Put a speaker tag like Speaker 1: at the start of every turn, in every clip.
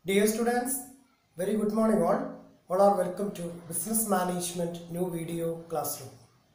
Speaker 1: Dear students, very good morning all. All are welcome to Business Management new video classroom.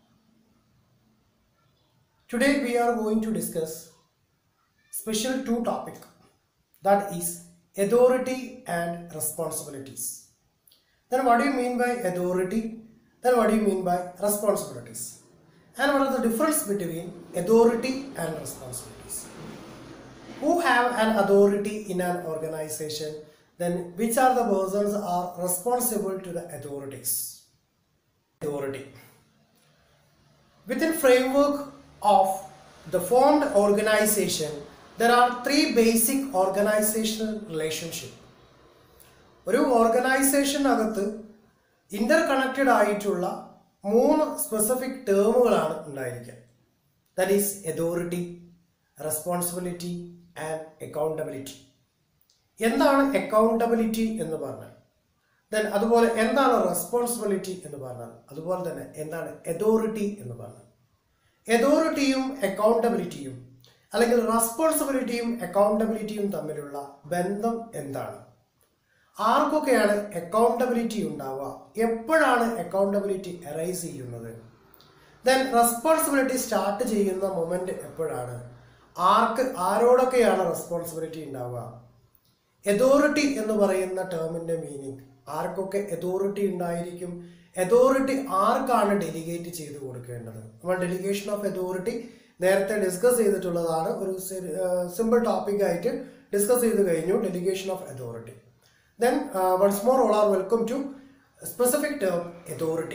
Speaker 1: Today we are going to discuss special two topic that is authority and responsibilities. Then what do you mean by authority? Then what do you mean by responsibilities? And what are the difference between authority and responsibilities? who have an authority in an organization then which are the persons are responsible to the authorities authority within framework of the formed organization there are three basic organizational relationship ഒരു ഓർഗനൈസേഷനകത്ത് Inter connected ആയിട്ടുള്ള മൂന്ന് specific ടേമുകളാണ് ഉണ്ടായിരിക്കുക that is authority responsibility and accountability എന്താണ് accountability എന്ന് പറഞ്ഞാൽ then അതുപോലെ എന്താണ് റെസ്പോൺസിബിലിറ്റി എന്ന് പറഞ്ഞാൽ അതുപോലെ തന്നെ എന്താണ് അതോറിറ്റി എന്ന് പറഞ്ഞാൽ അതോറിറ്റിയും അക്കൗണ്ടബിലിറ്റിയും അല്ലെങ്കിൽ റെസ്പോൺസിബിലിറ്റിയും അക്കൗണ്ടബിലിറ്റിയും തമ്മിലുള്ള ബന്ധം എന്താണ് ആർക്കൊക്കെയാണ് അക്കൗണ്ടബിലിറ്റി ഉണ്ടാവുക എപ്പോഴാണ് അക്കൗണ്ടബിലിറ്റി അറൈസ് ചെയ്യുന്നത് ദെൻ റെസ്പോൺസിബിലിറ്റി സ്റ്റാർട്ട് ചെയ്യുന്ന മൊമെന്റ് എപ്പോഴാണ് ആർക്ക് ആരോടൊക്കെയാണ് റെസ്പോൺസിബിലിറ്റി ഉണ്ടാവുക അതോറിറ്റി എന്ന് പറയുന്ന ടേമിന്റെ മീനിങ് ആർക്കൊക്കെ അതോറിറ്റി ഉണ്ടായിരിക്കും അതോറിറ്റി ആർക്കാണ് ഡെലിഗേറ്റ് ചെയ്ത് കൊടുക്കേണ്ടത് നമ്മൾ ഡെലിഗേഷൻ ഓഫ് അതോറിറ്റി നേരത്തെ ഡിസ്കസ് ചെയ്തിട്ടുള്ളതാണ് ഒരു സിമ്പിൾ ടോപ്പിക് ആയിട്ട് ഡിസ്കസ് ചെയ്ത് കഴിഞ്ഞു delegation of authority then once more all are welcome to specific term authority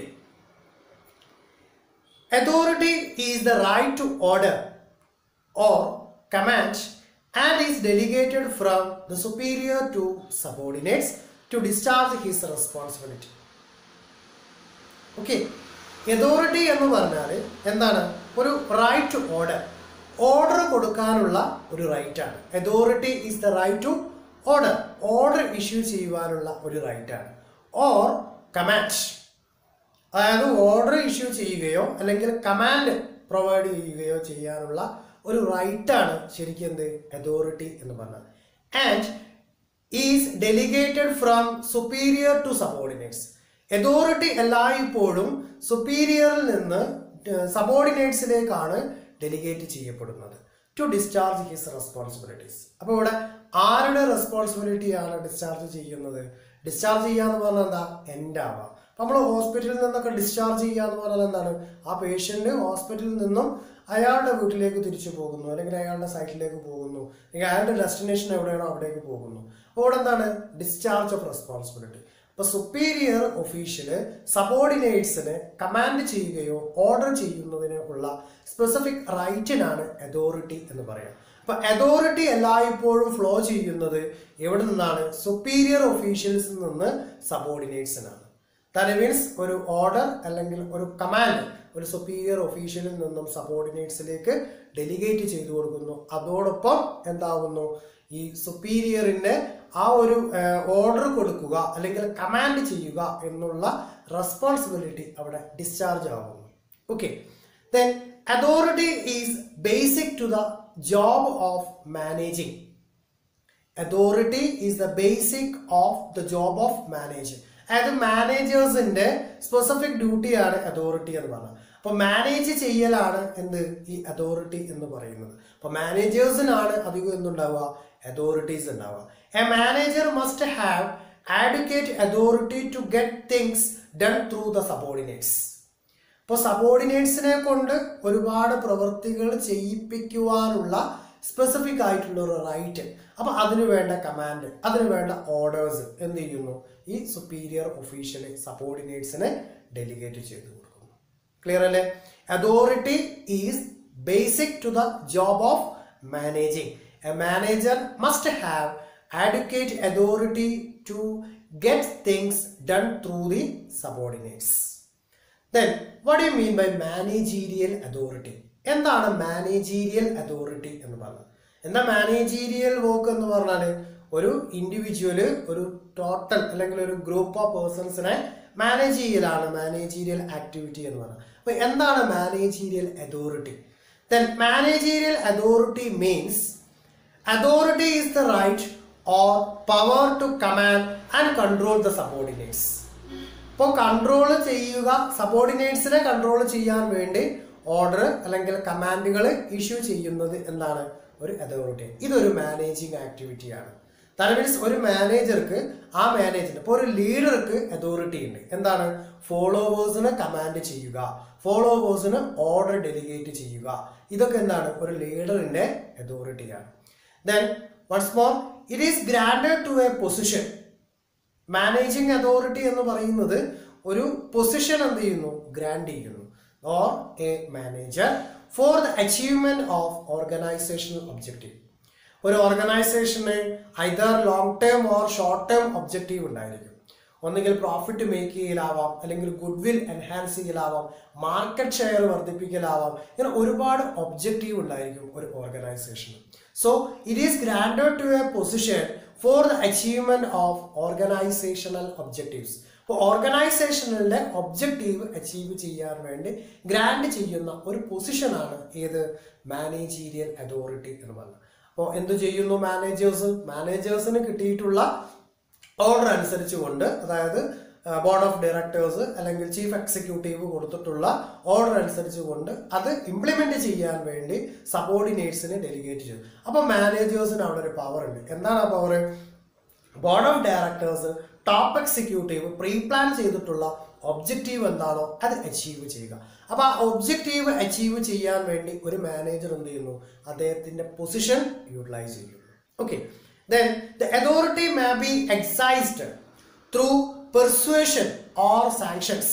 Speaker 1: Authority is the right to order or command and is delegated from the superior to subordinates to discharge his responsibility. Okay authority എന്ന് പറഞ്ഞാൽ എന്താണ് ഒരു right to order order കൊടുക്കാനുള്ള ഒരു right ആണ് authority is the right to order order issue ചെയ്യുവാനുള്ള ഒരു right ആണ് ഓർ കമാൻഡ് അതായത് ഓർഡർ ഇഷ്യൂ ചെയ്യുകയോ അല്ലെങ്കിൽ കമാൻഡ് പ്രൊവൈഡ് ചെയ്യുകയോ ചെയ്യാനുള്ള ഒരു റൈറ്റ് ആണ് ശരിക്കും എന്ത് അതോറിറ്റി എന്ന് പറഞ്ഞത് and is delegated from superior to subordinates authority എല്ലായ്പ്പോഴും സുപ്പീരിയറിൽ നിന്ന് സബോർഡിനേറ്റ്സിലേക്കാണ് ഡെലിഗേറ്റ് ചെയ്യപ്പെടുന്നത് ടു ഡിസ്ചാർജ് ഹിസ് റെസ്പോൺസിബിലിറ്റീസ് അപ്പോൾ ഇവിടെ ആരുടെ റെസ്പോൺസിബിലിറ്റിയാണ് ഡിസ്ചാർജ് ചെയ്യുന്നത് ഡിസ്ചാർജ് ചെയ്യുക എന്ന് പറഞ്ഞാൽ എന്താ എൻ്റെ ആവാം നമ്മൾ ഹോസ്പിറ്റലിൽ നിന്നൊക്കെ ഡിസ്ചാർജ് ചെയ്യുക എന്ന് പറഞ്ഞാൽ എന്താണ് ആ പേഷ്യന്റ് ഹോസ്പിറ്റലിൽ നിന്നും അയാളുടെ വീട്ടിലേക്ക് തിരിച്ചു പോകുന്നു അല്ലെങ്കിൽ അയാളുടെ സൈറ്റിലേക്ക് പോകുന്നു അല്ലെങ്കിൽ അയാളുടെ ഡെസ്റ്റിനേഷൻ എവിടെയാണോ അവിടേക്ക് പോകുന്നു അപ്പോൾ ഇവിടെ എന്താണ് ഡിസ്ചാർജ് ഓഫ് റെസ്പോൺസിബിലിറ്റി അപ്പൊ സുപ്പീരിയർ ഒഫീഷ്യല് സബോർഡിനേറ്റ്സിന് കമാൻഡ് ചെയ്യുകയോ ഓർഡർ ചെയ്യുന്നതിന് ഉള്ള സ്പെസിഫിക് റൈറ്റിനാണ് അതോറിറ്റി എന്ന് പറയാം അപ്പൊ അതോറിറ്റി എല്ലായ്പ്പോഴും ഫ്ലോ ചെയ്യുന്നത് എവിടെ നിന്നാണ് സുപ്പീരിയർ ഒഫീഷ്യൽസിൽ നിന്ന് സബോർഡിനേറ്റ്സിനാണ് ദാറ്റ് മീൻസ് ഒരു ഓർഡർ അല്ലെങ്കിൽ ഒരു കമാൻഡ് ഒരു സുപ്പീരിയർ ഒഫീഷ്യലിൽ നിന്നും സബോർഡിനേറ്റ്സിലേക്ക് ഡെലിഗേറ്റ് ചെയ്തു കൊടുക്കുന്നു അതോടൊപ്പം എന്താവുന്നു ഈ സുപ്പീരിയറിന്റെ ആ ഒരു ഓർഡർ കൊടുക്കുക അല്ലെങ്കിൽ കമാൻഡ് ചെയ്യുക എന്നുള്ള റെസ്പോൺസിബിലിറ്റി അവിടെ ഡിസ്ചാർജ് ആവുന്നു okay then authority is basic to the job of managing authority is the basic of the job of managing അതായത് മാനേജേഴ്സിന്റെ സ്പെസിഫിക് ഡ്യൂട്ടിയാണ് അതോറിറ്റി എന്ന് പറഞ്ഞത് അപ്പൊ മാനേജ് ചെയ്യലാണ് എന്ത് ഈ അതോറിറ്റി എന്ന് പറയുന്നത് അപ്പൊ മാനേജേഴ്സിനാണ് അധികം എന്തുണ്ടാവുക അതോറിറ്റീസ് ഉണ്ടാവുക a manager must have adequate authority to get things done through the subordinates ഇപ്പോൾ സബോർഡിനേറ്റ്സിനെ കൊണ്ട് ഒരുപാട് പ്രവൃത്തികൾ ചെയ്യിപ്പിക്കുവാനുള്ള സ്പെസിഫിക് ആയിട്ടുള്ള ഒരു റൈറ്റ് അപ്പൊ അതിനു വേണ്ട കമാൻഡ് അതിനു വേണ്ട ഓർഡേഴ്സ് എന്ത് ചെയ്യുന്നു ഈ സുപ്പീരിയർ ഒഫീഷ്യല് സബോർഡിനേറ്റ്സിനെ ഡെലിഗേറ്റ് ചെയ്തു കൊടുക്കുന്നു ക്ലിയർ അല്ലേ authority is basic to the job of managing a manager must have adequate authority to get things done through the subordinates. Then, what do you mean by managerial authority? എന്താണ് managerial authority എന്ന് പറഞ്ഞത് എന്താ managerial work എന്ന് പറഞ്ഞാൽ ഒരു individual ഒരു total അല്ലെങ്കിൽ ഒരു ഗ്രൂപ്പ് ഓഫ് പേഴ്സൺസിനെ മാനേജ് ചെയ്യലാണ് മാനേജീരിയൽ ആക്ടിവിറ്റി എന്ന് പറയുന്നത് അപ്പൊ എന്താണ് managerial authority then managerial authority means Authority is the right or power to command and control the subordinates ഇപ്പോൾ കൺട്രോൾ ചെയ്യുക സബോർഡിനേറ്റ്സിനെ കൺട്രോൾ ചെയ്യാൻ വേണ്ടി ഓർഡർ അല്ലെങ്കിൽ കമാൻഡുകൾ ഇഷ്യൂ ചെയ്യുന്നത് എന്താണ് ഒരു അതോറിറ്റി ഇതൊരു മാനേജിങ് ആക്ടിവിറ്റിയാണ് ദാറ്റ് മീൻസ് ഒരു മാനേജർക്ക് ആ മാനേജറിന് ഇപ്പോൾ ഒരു ലീഡർക്ക് അതോറിറ്റി ഉണ്ട് എന്താണ് ഫോളോവേഴ്സിന് കമാൻഡ് ചെയ്യുക ഫോളോവേഴ്സിന് ഓർഡർ ഡെലിഗേറ്റ് ചെയ്യുക ഇതൊക്കെ എന്താണ് ഒരു ലീഡറിന്റെ അതോറിറ്റിയാണ് then once more it is granted to a position managing authority എന്ന് പറയുന്നത് ഒരു പൊസിഷൻ എന്ത് ചെയ്യുന്നു ഗ്രാൻഡ് ചെയ്യുന്നു or a manager for the achievement of organisational objective ഒരു ഓർഗനൈസേഷന് either long term or short term objective ഉണ്ടായിരിക്കും ഒന്നുകിൽ പ്രോഫിറ്റ് മേക്ക് ചെയ്യലാവാം അല്ലെങ്കിൽ ഗുഡ് വിൽ എൻഹാൻസ് ചെയ്യലാവാം മാർക്കറ്റ് ഷെയർ വർദ്ധിപ്പിക്കലാവാം ഇങ്ങനെ ഒരുപാട് ഒബ്ജക്റ്റീവ് ഉണ്ടായിരിക്കും ഒരു ഓർഗനൈസേഷന് so it is granted to a position four the achievement of organisational objectives അപ്പോൾ ഓർഗനൈസേഷനുകളുടെ ഒബ്ജക്റ്റീവ് അച്ചീവ് ചെയ്യാൻ വേണ്ടി ഗ്രാൻഡ് ചെയ്യുന്ന ഒരു പൊസിഷനാണ് ഏത് മാനേജീരിയൽ അതോറിറ്റി എന്ന് പറയുന്നത് അപ്പോൾ എന്ത് ചെയ്യുന്നു മാനേജേഴ്സ് മാനേജേഴ്സിന് കിട്ടിയിട്ടുള്ള ഓർഡർ അനുസരിച്ചുകൊണ്ട് അതായത് ബോർഡ് ഓഫ് ഡയറക്ടേഴ്സ് അല്ലെങ്കിൽ ചീഫ് എക്സിക്യൂട്ടീവ് കൊടുത്തിട്ടുള്ള ഓർഡർ അനുസരിച്ചുകൊണ്ട് അത് ഇംപ്ലിമെന്റ് ചെയ്യാൻ വേണ്ടി സബോർഡിനേറ്റ്സിന് ഡെലിഗേറ്റ് ചെയ്തു അപ്പോൾ മാനേജേഴ്സിന് അവിടെ ഒരു പവർ ഉണ്ട് എന്താണ് ആ power board of directors top executive pre plan ചെയ്തിട്ടുള്ള ഒബ്ജക്റ്റീവ് എന്താണോ അത് അച്ചീവ് ചെയ്യുക അപ്പൊ ആ ഒബ്ജക്റ്റീവ് അച്ചീവ് ചെയ്യാൻ വേണ്ടി ഒരു മാനേജർ എന്ത് ചെയ്യുന്നു അദ്ദേഹത്തിന്റെ പൊസിഷൻ യൂട്ടിലൈസ് ചെയ്യുന്നു okay then the authority may be exercised through persuasion or sanctions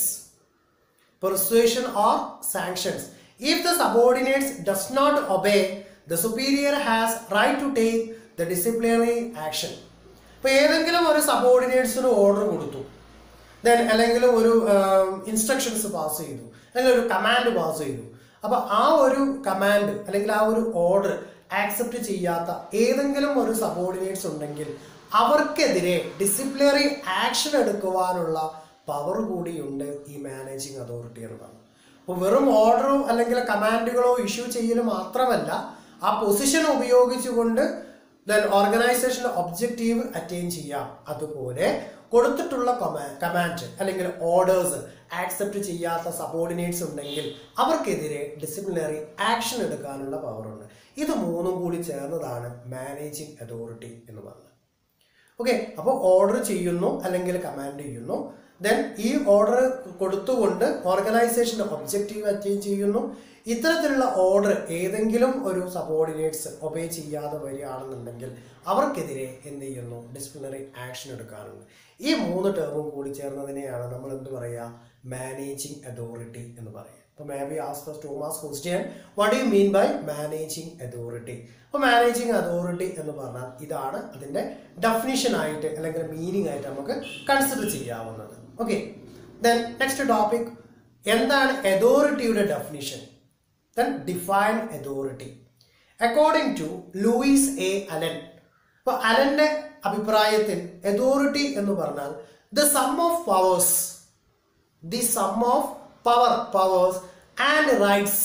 Speaker 1: persuasion or sanctions. If the subordinates does not obey, the superior has right to take the disciplinary action. ഇപ്പൊ ഏതെങ്കിലും ഒരു സബോർഡിനേറ്റ്സിന് order കൊടുത്തു then അല്ലെങ്കിൽ ഒരു instructions pass ചെയ്തു അല്ലെങ്കിൽ ഒരു command pass ചെയ്തു അപ്പൊ ആ ഒരു കമാൻഡ് അല്ലെങ്കിൽ ആ ഒരു ഓർഡർ ആക്സെപ്റ്റ് ചെയ്യാത്ത ഏതെങ്കിലും ഒരു സബോർഡിനേറ്റ്സ് ഉണ്ടെങ്കിൽ അവർക്കെതിരെ ഡിസിപ്ലിനറി ആക്ഷൻ എടുക്കുവാനുള്ള പവർ കൂടിയുണ്ട് ഈ മാനേജിങ് അതോറിറ്റി എന്ന് പറയുന്നത് അപ്പോൾ വെറും ഓർഡറോ അല്ലെങ്കിൽ കമാൻഡുകളോ ഇഷ്യൂ ചെയ്യൽ മാത്രമല്ല ആ പൊസിഷൻ ഉപയോഗിച്ചുകൊണ്ട് ദെൻ ഓർഗനൈസേഷൻ്റെ ഒബ്ജക്റ്റീവ് അറ്റൈൻ ചെയ്യാം അതുപോലെ കൊടുത്തിട്ടുള്ള കമാൻഡ് അല്ലെങ്കിൽ ഓർഡേഴ്സ് ആക്സെപ്റ്റ് ചെയ്യാത്ത സബോർഡിനേറ്റ്സ് ഉണ്ടെങ്കിൽ അവർക്കെതിരെ ഡിസിപ്ലിനറി ആക്ഷൻ എടുക്കാനുള്ള പവറുണ്ട് ഇത് മൂന്നും കൂടി ചേർന്നതാണ് മാനേജിങ് അതോറിറ്റി എന്ന് പറയുന്നത് ഓക്കെ അപ്പോൾ ഓർഡർ ചെയ്യുന്നു അല്ലെങ്കിൽ കമാൻഡ് ചെയ്യുന്നു ദെൻ ഈ ഓർഡർ കൊടുത്തുകൊണ്ട് ഓർഗനൈസേഷന്റെ ഒബ്ജക്റ്റീവ് അറ്റൈൻ ചെയ്യുന്നു ഇത്തരത്തിലുള്ള ഓർഡർ ഏതെങ്കിലും ഒരു സബോർഡിനേറ്റ്സ് ഒബേ ചെയ്യാതെ വരികയാണെന്നുണ്ടെങ്കിൽ അവർക്കെതിരെ എന്ത് ചെയ്യുന്നു ഡിസിപ്ലിനറി ആക്ഷൻ എടുക്കാറുണ്ട് ഈ മൂന്ന് ടേമും കൂടി ചേർന്നതിനെയാണ് നമ്മൾ എന്ത് പറയുക മാനേജിങ് അതോറിറ്റി എന്ന് പറയുക അപ്പോൾ മേ ബി ആസ് ദ ടോമാസ് question what you mean by managing authority അപ്പോൾ മാനേജിങ് അതോറിറ്റി എന്ന് പറഞ്ഞാൽ ഇതാണ് അതിൻ്റെ ഡെഫിനിഷൻ ആയിട്ട് അല്ലെങ്കിൽ മീനിങ് ആയിട്ട് നമുക്ക് കൺസിഡർ ചെയ്യാവുന്നത് ഓക്കെ ദെൻ നെക്സ്റ്റ് ടോപ്പിക് എന്താണ് അതോറിറ്റിയുടെ definition then define authority according to Louis A Allen അപ്പോൾ അലന്റെ അഭിപ്രായത്തിൽ അതോറിറ്റി എന്ന് പറഞ്ഞാൽ the sum of powers the sum of power powers and rights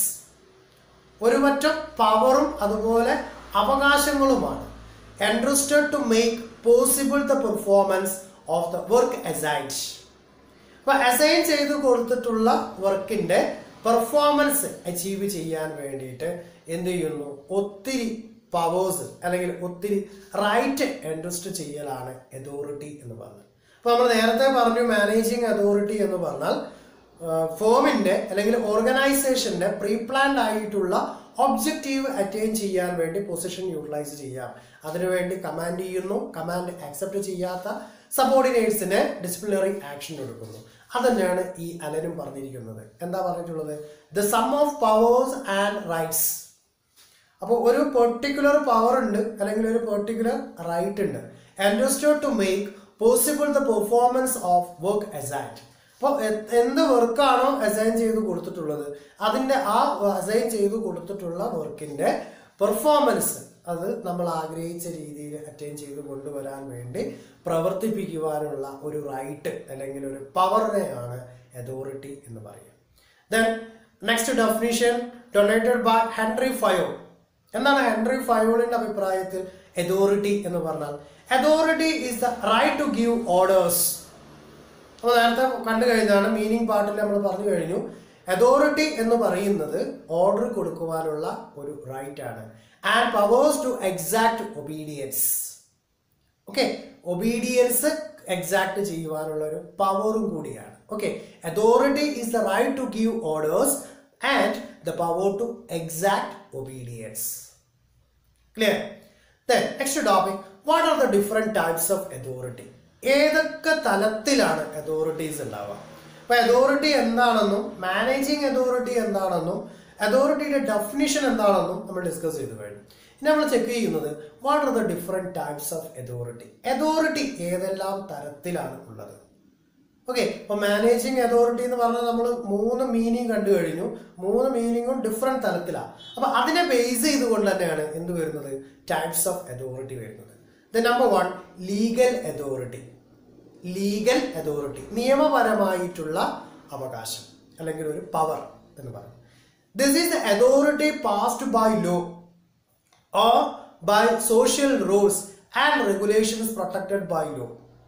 Speaker 1: ഒരു പറ്റം പവറും അതുപോലെ അവകാശങ്ങളുമാണ് entrusted to make possible the performance of the work assigned അപ്പൊ അസൈൻ ചെയ്ത് കൊടുത്തിട്ടുള്ള വർക്കിന്റെ പെർഫോമൻസ് അച്ചീവ് ചെയ്യാൻ വേണ്ടിയിട്ട് എന്ത് ചെയ്യുന്നു ഒത്തിരി പവേഴ്സ് അല്ലെങ്കിൽ ഒത്തിരി റൈറ്റ് എൻട്രസ്റ്റ് ചെയ്യലാണ് അതോറിറ്റി എന്ന് പറഞ്ഞത് അപ്പൊ നമ്മൾ നേരത്തെ പറഞ്ഞു മാനേജിങ് അതോറിറ്റി എന്ന് പറഞ്ഞാൽ ഫോമിന്റെ അല്ലെങ്കിൽ ഓർഗനൈസേഷന്റെ പ്രീ പ്ലാൻഡ് ആയിട്ടുള്ള ഒബ്ജക്റ്റീവ് അറ്റൈൻ ചെയ്യാൻ വേണ്ടി പൊസിഷൻ യൂട്ടിലൈസ് ചെയ്യാം അതിനുവേണ്ടി കമാൻഡ് ചെയ്യുന്നു കമാൻഡ് ആക്സെപ്റ്റ് ചെയ്യാത്ത സബോർഡിനേറ്റ്സിന് ഡിസിപ്ലിനറി ആക്ഷൻ എടുക്കുന്നു അതന്നെയാണ് ഈ അലനും പറഞ്ഞിരിക്കുന്നത് എന്താ പറഞ്ഞിട്ടുള്ളത് the sum of powers and rights അപ്പോൾ ഒരു പെർട്ടിക്കുലർ പവർ ഉണ്ട് അല്ലെങ്കിൽ ഒരു പെർട്ടിക്കുലർ റൈറ്റ് ഉണ്ട് understood to make possible the performance of work assigned അപ്പോൾ എന്ത് വർക്കാണോ അസൈൻ ചെയ്ത് കൊടുത്തിട്ടുള്ളത് അതിൻ്റെ ആ അസൈൻ ചെയ്ത് കൊടുത്തിട്ടുള്ള വർക്കിൻ്റെ പെർഫോമൻസ് അത് നമ്മൾ ആഗ്രഹിച്ച രീതിയിൽ അറ്റൈൻ ചെയ്ത് കൊണ്ടുവരാൻ വേണ്ടി പ്രവർത്തിപ്പിക്കുവാനുള്ള ഒരു റൈറ്റ് അല്ലെങ്കിൽ ഒരു പവറിനെയാണ് അതോറിറ്റി എന്ന് പറയുക then next definition donated by Henri Fayol എന്താണ് ഹെൻറി ഫയോളിന്റെ അഭിപ്രായത്തിൽ അതോറിറ്റി എന്ന് പറഞ്ഞാൽ authority is the right to give orders അപ്പോൾ നേരത്തെ കണ്ടു കഴിഞ്ഞാണ് മീനിങ് പാർട്ടിൽ നമ്മൾ പറഞ്ഞു കഴിഞ്ഞു അതോറിറ്റി എന്ന് പറയുന്നത് ഓർഡർ കൊടുക്കുവാനുള്ള ഒരു റൈറ്റ് ആണ് and powers to exact obedience okay obedience exact ചെയ്യുവാനുള്ള ഒരു പവറും കൂടിയാണ് okay authority is the right to give orders and the power to exact obedience clear then next topic what are the different types of authority ഏതൊക്കെ തലത്തിലാണ് authorities ഉണ്ടാവുക അപ്പൊ authority എന്താണെന്നും managing authority എന്താണെന്നും അതോറിറ്റിയുടെ ഡെഫിനിഷൻ എന്താണെന്നും നമ്മൾ ഡിസ്കസ് ചെയ്തു കഴിഞ്ഞു ഇനി നമ്മൾ ചെക്ക് ചെയ്യുന്നത് what are the different types of authority authority ഏതെല്ലാം തരത്തിലാണ് ഉള്ളത് ഓക്കെ അപ്പൊ മാനേജിങ് അതോറിറ്റി എന്ന് പറഞ്ഞാൽ നമ്മൾ മൂന്ന് മീനിങ് കണ്ടു കഴിഞ്ഞു മൂന്ന് മീനിങ്ങും ഡിഫറെന്റ് തലത്തിലാണ് അപ്പൊ അതിനെ ബേസ് ചെയ്തുകൊണ്ട് തന്നെയാണ് എന്ത് വരുന്നത് ടൈപ്സ് ഓഫ് അതോറിറ്റി വരുന്നത് the number one legal authority legal authority നിയമപരമായിട്ടുള്ള അവകാശം അല്ലെങ്കിൽ ഒരു പവർ എന്ന് പറയും this is the authority passed by law or by social rules and regulations protected by law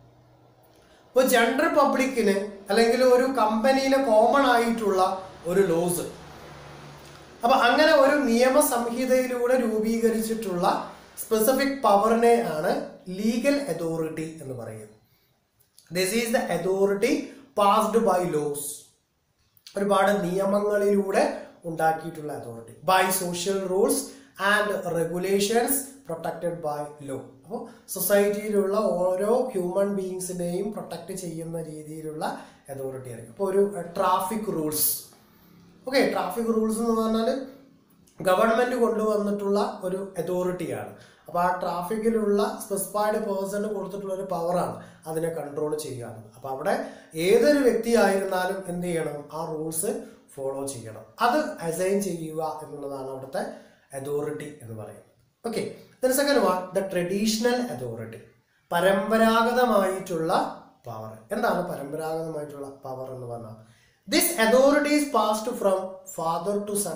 Speaker 1: ഇപ്പോൾ ജനറൽ പബ്ലിക്കിന് അല്ലെങ്കിൽ ഒരു കമ്പനിയിലെ കോമൺ ആയിട്ടുള്ള ഒരു ലോസ് അപ്പൊ അങ്ങനെ ഒരു നിയമസംഹിതയിലൂടെ രൂപീകരിച്ചിട്ടുള്ള സ്പെസിഫിക് പവറിനെ ആണ് ലീഗൽ അതോറിറ്റി എന്ന് പറയുന്നത് this is the authority passed by laws ഒരുപാട് നിയമങ്ങളിലൂടെ ഉണ്ടാക്കിയിട്ടുള്ള authority by social rules and regulations protected by law അപ്പോൾ സൊസൈറ്റിയിലുള്ള ഓരോ ഹ്യൂമൻ ബീങ്സിനെയും പ്രൊട്ടക്റ്റ് ചെയ്യുന്ന രീതിയിലുള്ള അതോറിറ്റി ആയിരിക്കും അപ്പോൾ ഒരു traffic rules okay traffic rules എന്ന് പറഞ്ഞാൽ ഗവൺമെന്റ് കൊണ്ടുവന്നിട്ടുള്ള ഒരു അതോറിറ്റിയാണ് അപ്പോൾ ആ ട്രാഫിക്കിലുള്ള സ്പെസിഫൈഡ് പേഴ്സണ് കൊടുത്തിട്ടുള്ള ഒരു പവറാണ് അതിനെ കൺട്രോൾ ചെയ്യാനുള്ളത് അപ്പോൾ അവിടെ ഏതൊരു വ്യക്തി ആയിരുന്നാലും എന്ത് ചെയ്യണം ആ റൂൾസ് ഫോളോ ചെയ്യണം അത് അസൈൻ ചെയ്യുക എന്നുള്ളതാണ് അവിടുത്തെ അതോറിറ്റി എന്ന് പറയുന്നത് okay second one the traditional authority പരമ്പരാഗതമായിട്ടുള്ള പവർ എന്താണ് പരമ്പരാഗതമായിട്ടുള്ള പവർ എന്ന് പറഞ്ഞാൽ this authority is passed from father to son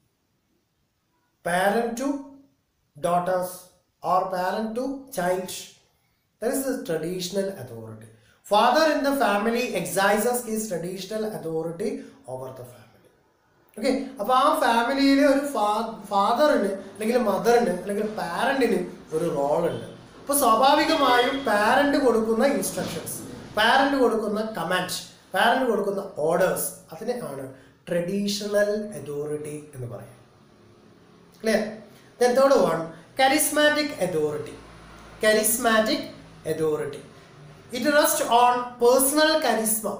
Speaker 1: parent to daughters or parent to child. That is the traditional authority. Father in the family exercises his traditional authority over the family. Okay അപ്പൊ ആ ഫാമിലിയിലെ ഒരു ഫാദറിന് അല്ലെങ്കിൽ മദറിന് അല്ലെങ്കിൽ പാരന്റിന് ഒരു role ഉണ്ട് അപ്പൊ സ്വാഭാവികമായും പാരന്റ് കൊടുക്കുന്ന ഇൻസ്ട്രക്ഷൻസ് പാരന്റ് കൊടുക്കുന്ന കമാൻഡ് പാരന്റ് കൊടുക്കുന്ന ഓർഡേഴ്സ് അതിനെ ആണ് ട്രഡീഷണൽ അതോറിറ്റി എന്ന് പറയുന്നത് Clear? Then third one, charismatic authority. Charismatic authority. It rests on personal charisma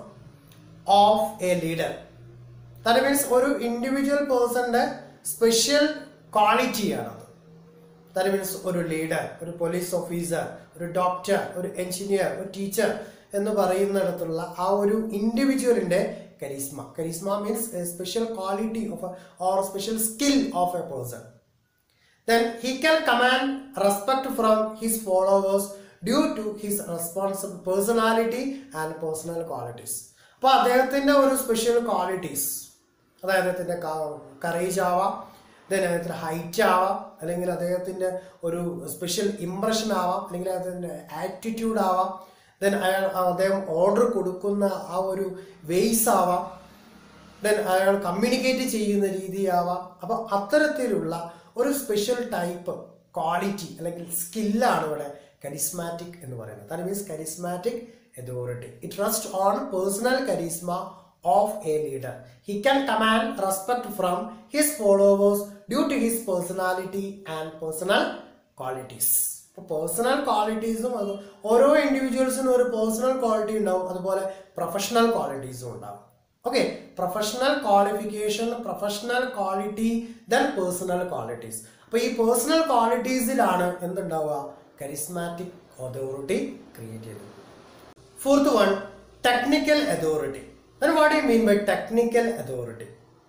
Speaker 1: of a leader. That means ഒരു ഇൻഡിവിജ്വൽ പേഴ്സന്റെ സ്പെഷ്യൽ ക്വാളിറ്റിയാണത് ദാറ്റ് മീൻസ് ഒരു ലീഡർ ഒരു പോലീസ് ഓഫീസർ ഒരു ഡോക്ടർ ഒരു എഞ്ചിനീയർ ഒരു ടീച്ചർ എന്ന് പറയുന്നിടത്തുള്ള ആ ഒരു ഇൻഡിവിജ്വലിന്റെ charisma charisma means special quality of or special skill of a person then he can command respect from his followers due to his responsible personality and personal qualities അപ്പൊ അദ്ദേഹത്തിന്റെ ഒരു സ്പെഷ്യൽ ക്വാളിറ്റീസ് അതായത് അദ്ദേഹത്തിന്റെ കറേജ് ആവാം then അദ്ദേഹത്തിന്റെ height ആവാം അല്ലെങ്കിൽ അദ്ദേഹത്തിന്റെ ഒരു സ്പെഷ്യൽ ഇംപ്രഷൻ ആവാം അല്ലെങ്കിൽ അദ്ദേഹത്തിന്റെ ആറ്റിറ്റ്യൂഡ് ആവാം ദെൻ അയാൾ അദ്ദേഹം ഓർഡർ കൊടുക്കുന്ന ആ ഒരു വേസ് ആവാം ദെൻ അയാൾ കമ്മ്യൂണിക്കേറ്റ് ചെയ്യുന്ന രീതിയാവാം അപ്പൊ അത്തരത്തിലുള്ള ഒരു സ്പെഷ്യൽ ടൈപ്പ് ക്വാളിറ്റി അല്ലെങ്കിൽ സ്കില്ലാണ് ഇവിടെ കരിസ്മാറ്റിക് എന്ന് പറയുന്നത് that means charismatic authority it rest on personal charisma of a leader he can command respect from his followers due to his personality and personal qualities ഇപ്പോൾ personal ക്വാളിറ്റീസും അത് ഓരോ ഇൻഡിവിജ്വൽസിനും ഒരു personal quality ഉണ്ടാവും അതുപോലെ പ്രൊഫഷണൽ ക്വാളിറ്റീസും ഉണ്ടാവും okay professional qualification professional quality then personal qualities അപ്പൊ ഈ പേഴ്സണൽ ക്വാളിറ്റീസിലാണ് എന്തുണ്ടാവുക കരിസ്മാറ്റിക് അതോറിറ്റി ക്രിയേറ്റ് ചെയ്തത് fourth one technical authority then what do you mean by technical authority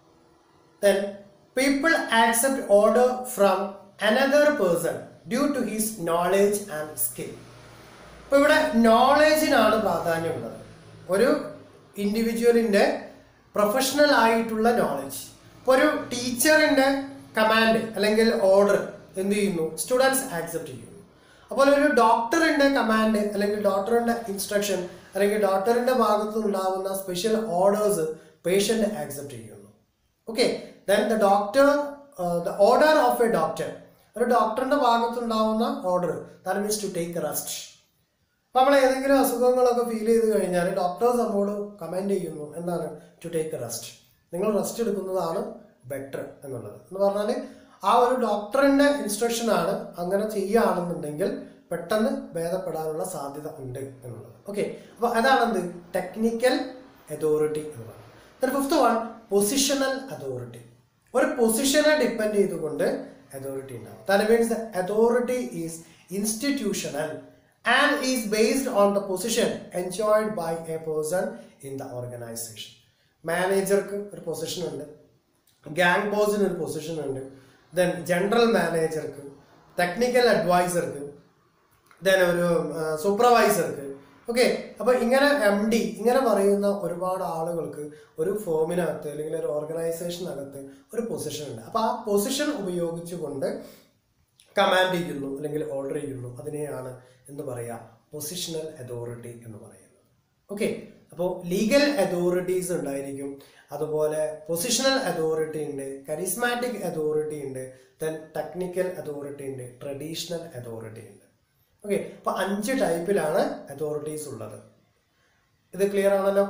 Speaker 1: then people accept order from another person due to his knowledge and skill ഇപ്പൊ ഇവിടെ നോളേജിനാണ് പ്രാധാന്യമുള്ളത് ഒരു ഇൻഡിവിജ്വലിന്റെ professional ആയിട്ടുള്ള knowledge ഇപ്പോൾ ഒരു ടീച്ചറിന്റെ കമാൻഡ് അല്ലെങ്കിൽ order എന്ത് ചെയ്യുന്നു സ്റ്റുഡൻസ് ആക്സെപ്റ്റ് ചെയ്യുന്നു അപ്പോൾ ഒരു ഡോക്ടറിന്റെ കമാൻഡ് അല്ലെങ്കിൽ ഡോക്ടറിന്റെ ഇൻസ്ട്രക്ഷൻ അല്ലെങ്കിൽ ഡോക്ടറിന്റെ ഭാഗത്തു നിന്നുണ്ടാവുന്ന സ്പെഷ്യൽ ഓർഡേഴ്സ് പേഷ്യന്റ് ആക്സെപ്റ്റ് ചെയ്യുന്നു okay then the doctor the order of a doctor ഒരു ഡോക്ടറിന്റെ ഭാഗത്തുണ്ടാവുന്ന order that means to take rest അപ്പൊ നമ്മൾ ഏതെങ്കിലും അസുഖങ്ങളൊക്കെ ഫീൽ ചെയ്ത് കഴിഞ്ഞാൽ ഡോക്ടേഴ്സ് നമ്മോട് കമന്റ് ചെയ്യുന്നു എന്താണ് ടു ടേക്ക് റെസ്റ്റ് നിങ്ങൾ റെസ്റ്റ് എടുക്കുന്നതാണ് ബെറ്റർ എന്നുള്ളത് എന്ന് പറഞ്ഞാൽ ആ ഒരു ഡോക്ടറിന്റെ ഇൻസ്ട്രക്ഷൻ ആണ് അങ്ങനെ ചെയ്യുകയാണെന്നുണ്ടെങ്കിൽ പെട്ടെന്ന് ഭേദപ്പെടാനുള്ള സാധ്യത ഉണ്ട് എന്നുള്ളത് ഓക്കെ അപ്പൊ അതാണ് എന്ത് ടെക്നിക്കൽ അതോറിറ്റി എന്ന് പറയുന്നത് ഫിഫ്ത്ത് വൺ പൊസിഷണൽ അതോറിറ്റി ഒരു പൊസിഷനെ ഡിപ്പെൻഡ് ചെയ്തുകൊണ്ട് അതോറിറ്റി ഉണ്ടാവും that means the authority is institutional and is based on the position enjoyed by a person in the organization മാനേജർക്ക് ഒരു പൊസിഷൻ ഉണ്ട് ഗ്യാങ് ബോസിന് ഒരു പൊസിഷൻ ഉണ്ട് ദെൻ ജനറൽ മാനേജർക്ക് ടെക്നിക്കൽ അഡ്വൈസർക്ക് ദെൻ ഒരു സൂപ്പർവൈസർക്ക് ഓക്കെ അപ്പൊ ഇങ്ങനെ എം ഡി ഇങ്ങനെ പറയുന്ന ഒരുപാട് ആളുകൾക്ക് ഒരു ഫോമിനകത്ത് അല്ലെങ്കിൽ ഒരു ഓർഗനൈസേഷനകത്ത് ഒരു പൊസിഷൻ ഉണ്ട് അപ്പൊ ആ പൊസിഷൻ ഉപയോഗിച്ചുകൊണ്ട് കമാൻഡ് ചെയ്യുന്നു അല്ലെങ്കിൽ ഓർഡർ ചെയ്യുന്നു അതിനെയാണ് എന്ന് പറയാ പൊസിഷണൽ അതോറിറ്റി എന്ന് പറയുന്നത് ഓക്കെ അപ്പോൾ ലീഗൽ അതോറിറ്റീസ് ഉണ്ടായിരിക്കും അതുപോലെ പൊസിഷണൽ അതോറിറ്റി ഉണ്ട് കരിസ്മാറ്റിക് അതോറിറ്റി ഉണ്ട് ദെൻ ടെക്നിക്കൽ അതോറിറ്റി ഉണ്ട് ട്രഡീഷണൽ അതോറിറ്റി ഉണ്ട് ഓക്കെ അപ്പൊ അഞ്ച് ടൈപ്പിലാണ് അതോറിറ്റീസ് ഉള്ളത് ഇത് ക്ലിയർ ആണല്ലോ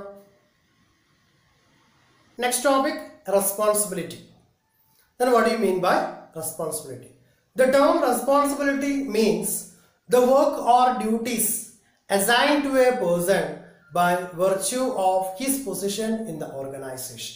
Speaker 1: next topic responsibility Then what do you mean by responsibility? The term responsibility means the work or duties assigned to a person by virtue of his position in the organization.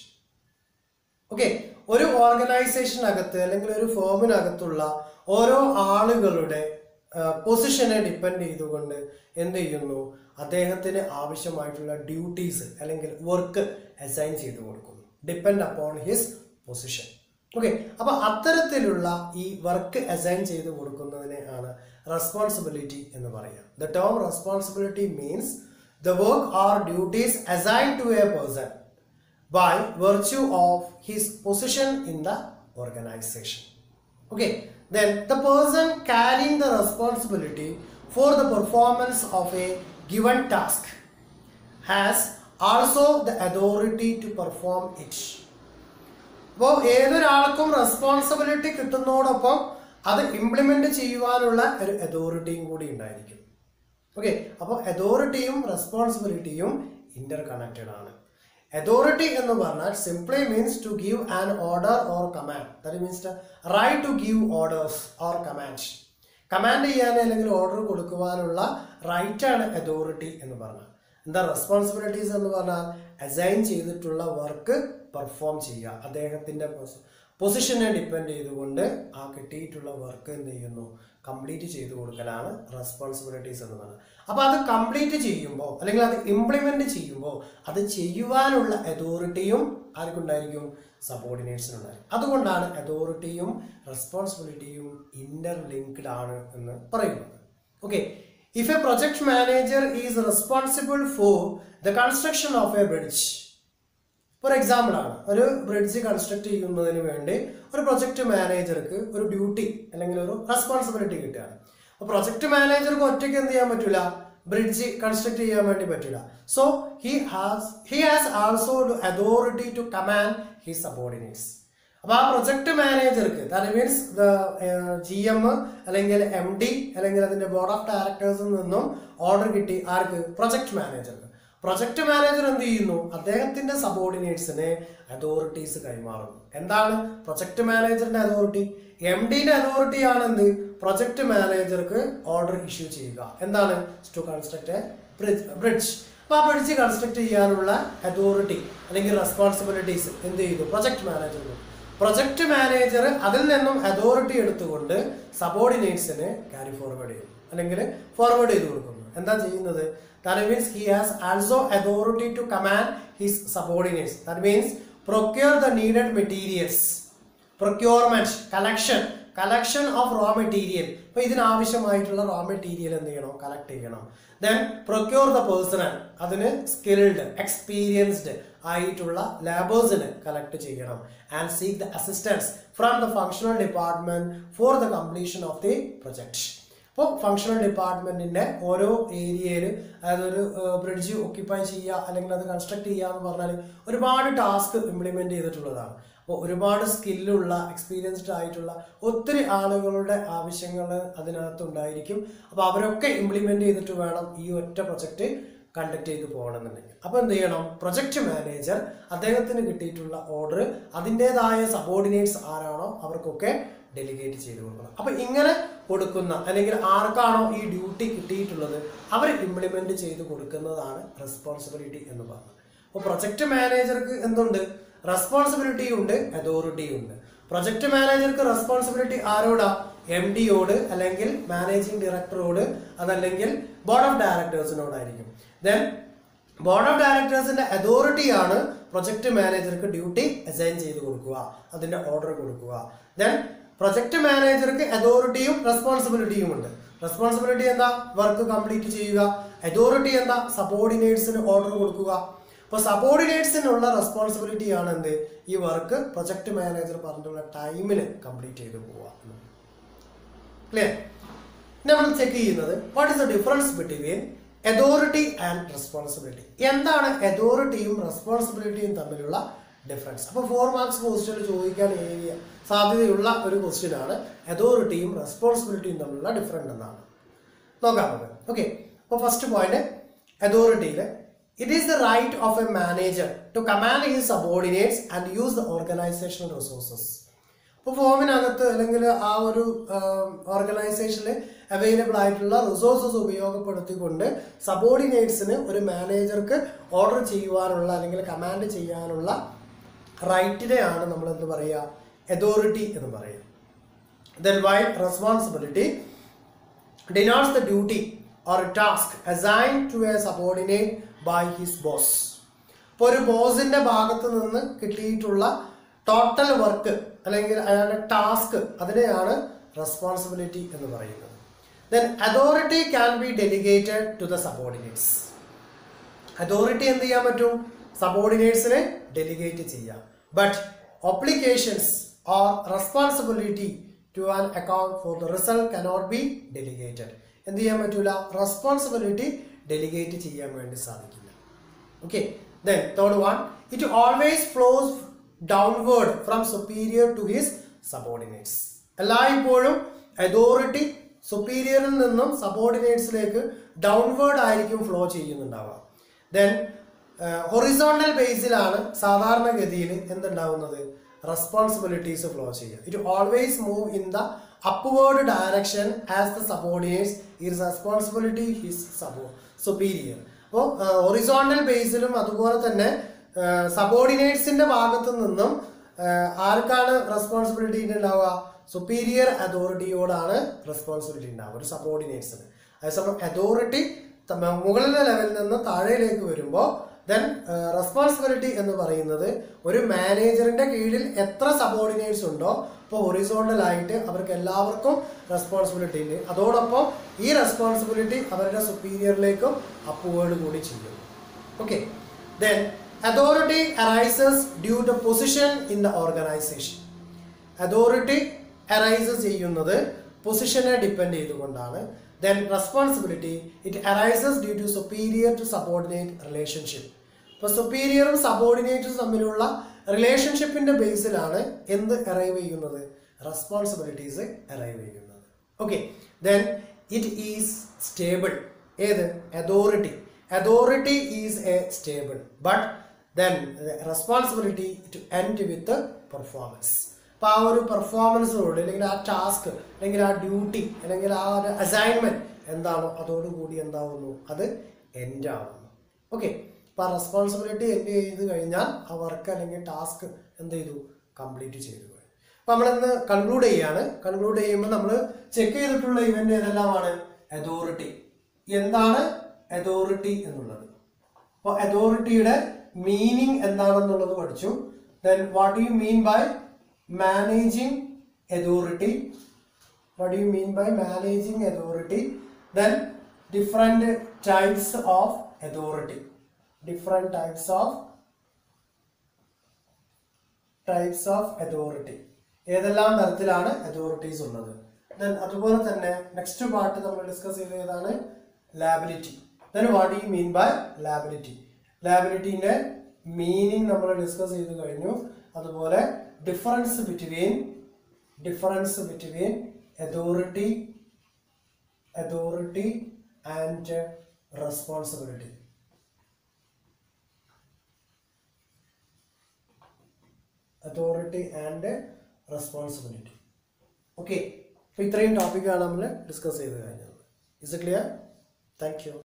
Speaker 1: Okay ഒരു ഓർഗനൈസേഷനകത്ത് അല്ലെങ്കിൽ ഒരു ഫേമിനകത്തുള്ള ഓരോ ആളുകളുടെ പൊസിഷനെ depend ചെയ്തുകൊണ്ട് എന്ത് ചെയ്യുന്നു അദ്ദേഹത്തിന് ആവശ്യമായിട്ടുള്ള ഡ്യൂട്ടീസ് അല്ലെങ്കിൽ വർക്ക് അസൈൻ ചെയ്തു കൊടുക്കുന്നു depend upon his position okay അപ്പൊ അത്തരത്തിലുള്ള ഈ വർക്ക് അസൈൻ ചെയ്ത് കൊടുക്കുന്നതിനെ ആണ് റെസ്പോൺസിബിലിറ്റി എന്ന് പറയുക the term responsibility means the work or duties assign to a person by virtue of his position in the organization. Okay, then the person carrying the responsibility for the performance of a given task has also the authority to perform it. അപ്പോൾ ഏതൊരാൾക്കും responsibility കിട്ടുന്നതോടൊപ്പം അത് implement ചെയ്യുവാനുള്ള ഒരു അതോറിറ്റിയും കൂടി ഉണ്ടായിരിക്കും okay അപ്പോൾ അതോറിറ്റിയും റെസ്പോൺസിബിലിറ്റിയും ഇന്റർ കണക്റ്റഡ് ആണ് അതോറിറ്റി എന്ന് പറഞ്ഞാൽ simply means to give an order or command that means right to give orders or command command ചെയ്യാൻ അല്ലെങ്കിൽ ഓർഡർ കൊടുക്കുവാനുള്ള റൈറ്റ് ആണ് അതോറിറ്റി എന്ന് പറഞ്ഞാൽ എന്താ റെസ്പോൺസിബിലിറ്റീസ് എന്ന് പറഞ്ഞാൽ അസൈൻ ചെയ്തിട്ടുള്ള വർക്ക് പെർഫോം ചെയ്യുക അദ്ദേഹത്തിന്റെ പൊസിഷനെ ഡിപ്പെൻഡ് ചെയ്തുകൊണ്ട് ആ കിട്ടിയിട്ടുള്ള വർക്ക് എന്ത് ചെയ്യുന്നു കംപ്ലീറ്റ് ചെയ്തു കൊടുക്കലാണ് റെസ്പോൺസിബിലിറ്റീസ് എന്ന് പറയുന്നത് അപ്പൊ അത് കംപ്ലീറ്റ് ചെയ്യുമ്പോൾ അല്ലെങ്കിൽ അത് ഇംപ്ലിമെന്റ് ചെയ്യുമ്പോൾ അത് ചെയ്യുവാനുള്ള അതോറിറ്റിയും ആർക്കുണ്ടായിരിക്കും സബോർഡിനേറ്റ്സിനുണ്ടായിരിക്കും അതുകൊണ്ടാണ് അതോറിറ്റിയും റെസ്പോൺസിബിലിറ്റിയും ഇന്റർ ലിങ്ക്ഡ് ആണ് എന്ന് പറയുന്നത് okay if a project manager is responsible for the construction of a bridge for example ആണ് ഒരു ബ്രിഡ്ജ് കൺസ്ട്രക്ട് ചെയ്യുന്നതിന് വേണ്ടി ഒരു പ്രൊജക്ട് മാനേജർക്ക് ഒരു ഡ്യൂട്ടി അല്ലെങ്കിൽ ഒരു റെസ്പോൺസിബിലിറ്റി കിട്ടുകയാണ് അപ്പോൾ പ്രൊജക്ട് മാനേജർക്ക് ഒറ്റയ്ക്ക് എന്ത് ചെയ്യാൻ പറ്റില്ല ബ്രിഡ്ജ് കൺസ്ട്രക്ട് ചെയ്യാൻ വേണ്ടി പറ്റില്ല so he has he has also authority to command he subordinates അപ്പൊ ആ പ്രൊജക്ട് മാനേജർക്ക് ദാറ്റ് മീൻസ് ജി എം അല്ലെങ്കിൽ എം ഡി അല്ലെങ്കിൽ അതിന്റെ ബോർഡ് ഓഫ് ഡയറക്ടേഴ്സിൽ നിന്നും ഓർഡർ കിട്ടി ആർക്ക് പ്രൊജക്ട് മാനേജർക്ക് പ്രൊജക്ട് മാനേജർ എന്ത് ചെയ്യുന്നു അദ്ദേഹത്തിന്റെ സബോർഡിനേറ്റ്സിന് അതോറിറ്റീസ് കൈമാറുന്നു എന്താണ് പ്രൊജക്ട് മാനേജറിന്റെ അതോറിറ്റി എം ഡിന്റെ അതോറിറ്റി ആണ് എന്ത് പ്രൊജക്ട് മാനേജർക്ക് ഓർഡർ ഇഷ്യൂ ചെയ്യുക എന്താണ് ടു കൺസ്ട്രക്ട് എ ബ്രിഡ്ജ് അപ്പൊ ആ ബ്രിഡ്ജ് കൺസ്ട്രക്ട് ചെയ്യാനുള്ള അതോറിറ്റി അല്ലെങ്കിൽ റെസ്പോൺസിബിലിറ്റീസ് എന്ത് ചെയ്തു പ്രൊജക്ട് മാനേജർ പ്രൊജക്ട് മാനേജർ അതിൽ നിന്നും അതോറിറ്റി എടുത്തുകൊണ്ട് സബോർഡിനേറ്റ്സിന് ക്യാരി ഫോർവേഡ് ചെയ്യുന്നു അല്ലെങ്കിൽ ഫോർവേഡ് ചെയ്ത് കൊടുക്കുന്നു എന്താ ചെയ്യുന്നത് That means he has also authority to command his subordinates. That means procure the needed materials. Procurement, collection, collection of raw material. അപ്പൊ ഇതിനാവശ്യമായിട്ടുള്ള റോ മെറ്റീരിയൽ എന്ത് ചെയ്യണം കളക്ട് ചെയ്യണം ദെൻ പ്രൊക്യൂർ ദ പേഴ്സണൽ അതിന് സ്കിൽഡ് എക്സ്പീരിയൻസ്ഡ് ആയിട്ടുള്ള ലാബേഴ്സിന് collect ചെയ്യണം and seek the assistance from the functional department for the completion of the project അപ്പോൾ functional ഡിപ്പാർട്ട്മെന്റിന്റെ ഓരോ ഏരിയയിൽ അതായത് ഒരു ബ്രിഡ്ജ് ഒക്യുപ്പൈ ചെയ്യുക അല്ലെങ്കിൽ അത് കൺസ്ട്രക്ട് ചെയ്യുക എന്ന് പറഞ്ഞാൽ ഒരുപാട് ടാസ്ക് ഇംപ്ലിമെന്റ് ചെയ്തിട്ടുള്ളതാണ് അപ്പോൾ ഒരുപാട് സ്കില്ലുള്ള എക്സ്പീരിയൻസ്ഡ് ആയിട്ടുള്ള ഒത്തിരി ആളുകളുടെ ആവശ്യങ്ങൾ അതിനകത്ത് ഉണ്ടായിരിക്കും അപ്പോൾ അവരൊക്കെ ഇംപ്ലിമെന്റ് ചെയ്തിട്ട് വേണം ഈ ഒറ്റ പ്രൊജക്റ്റ് കണ്ടക്ട് ചെയ്ത് പോകണമെന്നുണ്ടെങ്കിൽ അപ്പോൾ എന്ത് ചെയ്യണം പ്രൊജക്ട് മാനേജർ അദ്ദേഹത്തിന് കിട്ടിയിട്ടുള്ള ഓർഡർ അതിൻ്റെതായ സബോർഡിനേറ്റ്സ് ആരാണോ അവർക്കൊക്കെ ഡെലിഗേറ്റ് ചെയ്ത് കൊടുക്കണം അപ്പോൾ ഇങ്ങനെ കൊടുക്കുന്ന അല്ലെങ്കിൽ ആർക്കാണോ ഈ ഡ്യൂട്ടി കിട്ടിയിട്ടുള്ളത് അവർ ഇംപ്ലിമെന്റ് ചെയ്ത് കൊടുക്കുന്നതാണ് റെസ്പോൺസിബിലിറ്റി എന്ന് പറയുന്നത് അപ്പോൾ പ്രൊജക്ട് മാനേജർക്ക് എന്തുണ്ട് റെസ്പോൺസിബിലിറ്റി ഉണ്ട് അതോറിറ്റി ഉണ്ട് പ്രൊജക്ട് മാനേജർക്ക് റെസ്പോൺസിബിലിറ്റി ആരോടാ എം ഡിയോട് അല്ലെങ്കിൽ മാനേജിംഗ് ഡയറക്ടറോട് അതല്ലെങ്കിൽ ബോർഡ് ഓഫ് ഡയറക്ടേഴ്സിനോടായിരിക്കും ദെൻ ബോർഡ് ഓഫ് ഡയറക്ടേഴ്സിന്റെ അതോറിറ്റിയാണ് പ്രൊജക്ട് മാനേജർക്ക് ഡ്യൂട്ടി അസൈൻ ചെയ്ത് കൊടുക്കുക അതിന്റെ ഓർഡർ കൊടുക്കുക ദെൻ പ്രൊജക്ട് മാനേജർക്ക് അതോറിറ്റിയും റെസ്പോൺസിബിലിറ്റിയും ഉണ്ട് റെസ്പോൺസിബിലിറ്റി എന്താ വർക്ക് കംപ്ലീറ്റ് ചെയ്യുക അതോറിറ്റി എന്താ സബോർഡിനേറ്റ്സിന് ഓർഡർ കൊടുക്കുക അപ്പോൾ സബോർഡിനേറ്റ്സിനുള്ള റെസ്പോൺസിബിലിറ്റി ആണ് എന്ത് ഈ വർക്ക് പ്രൊജക്ട് മാനേജർ പറഞ്ഞിട്ടുള്ള ടൈമിൽ കംപ്ലീറ്റ് ചെയ്ത് പോവുക ക്ലിയർ നമ്മൾ ചെക്ക് ചെയ്യുന്നത് what is the difference between authority and responsibility എന്താണ് അതോറിറ്റിയും റെസ്പോൺസിബിലിറ്റിയും തമ്മിലുള്ള ഡിഫറൻസ് അപ്പോൾ ഫോർ മാർക്സ് ക്വസ്റ്റ്യൻ ചോദിക്കാൻ ഏരിയ സാധ്യതയുള്ള ഒരു ക്വസ്റ്റ്യൻ ആണ് അതോറിറ്റിയും റെസ്പോൺസിബിലിറ്റിയും തമ്മിലുള്ള ഡിഫറൻസ് എന്നാണ് നോക്കാം നമുക്ക് ഓക്കെ അപ്പോൾ ഫസ്റ്റ് പോയിന്റ് അതോറിറ്റിയിൽ it is the right of a manager to command his subordinates and use the organizational resources ഇപ്പോൾ ഫോമിനകത്ത് അല്ലെങ്കിൽ ആ ഒരു ഓർഗനൈസേഷനിൽ അവൈലബിൾ ആയിട്ടുള്ള റിസോഴ്സസ് ഉപയോഗപ്പെടുത്തിക്കൊണ്ട് സബോർഡിനേറ്റ്സിന് ഒരു മാനേജർക്ക് ഓർഡർ ചെയ്യുവാനുള്ള അല്ലെങ്കിൽ കമാൻഡ് ചെയ്യാനുള്ള റൈറ്റിനെയാണ് നമ്മൾ എന്ത് പറയുക അതോറിറ്റി എന്ന് പറയുക then why responsibility denotes the duty or a task assigned to a subordinate by his boss. ഇപ്പോൾ ഒരു ബോസിന്റെ ഭാഗത്ത് നിന്ന് കിട്ടിയിട്ടുള്ള ടോട്ടൽ വർക്ക് അല്ലെങ്കിൽ അയാളുടെ ടാസ്ക് അതിനെയാണ് റെസ്പോൺസിബിലിറ്റി എന്ന് പറയുന്നത് then authority can be delegated to the subordinates authority എന്ത് ചെയ്യാൻ പറ്റും സബോർഡിനേറ്റ്സിനെ ഡെലിഗേറ്റ് ചെയ്യാം but obligations or responsibility to an account for the result cannot be delegated എന്ത് ചെയ്യാൻ പറ്റൂല റെസ്പോൺസിബിലിറ്റി ഡെലിഗേറ്റ് ചെയ്യാൻ വേണ്ടി സാധിക്കില്ല okay then third one it always flows downward from superior to his subordinates എല്ലായ്പ്പോഴും അതോറിറ്റി സുപ്പീരിയറിൽ നിന്നും സബോർഡിനേറ്റ്സിലേക്ക് ഡൗൺവേർഡ് ആയിരിക്കും ഫ്ലോ ചെയ്യുന്നുണ്ടാവുക ദെൻ ഹൊറിസോണ്ടൽ ബേസിലാണ് സാധാരണഗതിയിൽ എന്തുണ്ടാവുന്നത് റെസ്പോൺസിബിലിറ്റീസ് ഫ്ലോ ചെയ്യുക it always move in the upward direction as the subordinates is responsibility his sub superior അപ്പോൾ ഹൊറിസോണ്ടൽ ബേസിലും അതുപോലെ തന്നെ സബോർഡിനേറ്റ്സിന്റെ ഭാഗത്തു നിന്നും ആഹ് ആർക്കാണ് റെസ്പോൺസിബിലിറ്റി ഉണ്ടാവുക സുപ്പീരിയർ അതോറിറ്റിയോടാണ് റെസ്പോൺസിബിലിറ്റി ഉണ്ടാവുക ഒരു സബോർഡിനേറ്റ്സിന് അതേസമയം അതോറിറ്റി മുകളിലെ ലെവലിൽ നിന്ന് താഴേലേക്ക് വരുമ്പോൾ ദെൻ റെസ്പോൺസിബിലിറ്റി എന്ന് പറയുന്നത് ഒരു മാനേജറിന്റെ കീഴിൽ എത്ര സബോർഡിനേറ്റ്സ് ഉണ്ടോ ഇപ്പോൾ ഹൊറിസോണ്ടൽ ആയിട്ട് അവർക്ക് എല്ലാവർക്കും റെസ്പോൺസിബിലിറ്റി ഉണ്ട് അതോടൊപ്പം ഈ റെസ്പോൺസിബിലിറ്റി അവരുടെ സുപ്പീരിയറിലേക്കും അപ്വേർഡ് കൂടി ചെയ്യും okay then authority arises due to position in the organization authority arises ചെയ്യുന്നത് പൊസിഷനെ ഡിപ്പെൻഡ് ചെയ്തുകൊണ്ടാണ് then responsibility it arises due to superior to subordinate relationship ഇപ്പോൾ സുപ്പീരിയറും സബോർഡിനേറ്റും തമ്മിലുള്ള റിലേഷൻഷിപ്പിന്റെ ബേസിലാണ് എന്ത് അറൈവ് ചെയ്യുന്നത് റെസ്പോൺസിബിലിറ്റീസ് അറൈവ് ചെയ്യുന്നത് okay then it is stable ഏത് authority authority is a stable but then responsibility to end with performance അപ്പോൾ ആ ഒരു പെർഫോമൻസിനോട് അല്ലെങ്കിൽ ആ ടാസ്ക് അല്ലെങ്കിൽ ആ ഡ്യൂട്ടി അല്ലെങ്കിൽ ആ ഒരു അസൈൻമെന്റ് എന്താണോ അതോടുകൂടി എന്താവുന്നു അത് എൻഡ് ആവുന്നു ഓക്കെ അപ്പോൾ ആ റെസ്പോൺസിബിലിറ്റി എൻഡ് ചെയ്ത് കഴിഞ്ഞാൽ ആ വർക്ക് അല്ലെങ്കിൽ ടാസ്ക് എന്ത് ചെയ്തു കംപ്ലീറ്റ് ചെയ്തു കഴിഞ്ഞു അപ്പോൾ നമ്മളിന്ന് കൺക്ലൂഡ് ചെയ്യാണ് കൺക്ലൂഡ് ചെയ്യുമ്പോൾ നമ്മൾ ചെക്ക് ചെയ്തിട്ടുള്ള ഇവന്റ് ഏതെല്ലാമാണ് അതോറിറ്റി എന്താണ് അതോറിറ്റി എന്നുള്ളത് അപ്പോൾ അതോറിറ്റിയുടെ മീനിങ് എന്താണെന്നുള്ളത് പഠിച്ചു then what you mean by managing authority what do you mean by managing authority then different types of authority different types of types of authority ഏതെല്ലാം തരത്തിലാണ് അതോറിറ്റീസ് ഉള്ളത് ദെൻ അതുപോലെ തന്നെ നെക്സ്റ്റ് പാർട്ട് നമ്മൾ ഡിസ്കസ് ചെയ്ത ഏതാണ് liability then what you mean by liability ലാബിലിറ്റിന്റെ meaning നമ്മൾ ഡിസ്കസ് ചെയ്ത് കഴിഞ്ഞു അതുപോലെ difference between difference between authority authority and responsibility authority and responsibility okay അപ്പോൾ ഇത്രയും ടോപ്പിക്കാണ് നമ്മൾ ഡിസ്കസ് ചെയ്ത് കഴിഞ്ഞത് ഇസ് ക്ലിയർ താങ്ക് യു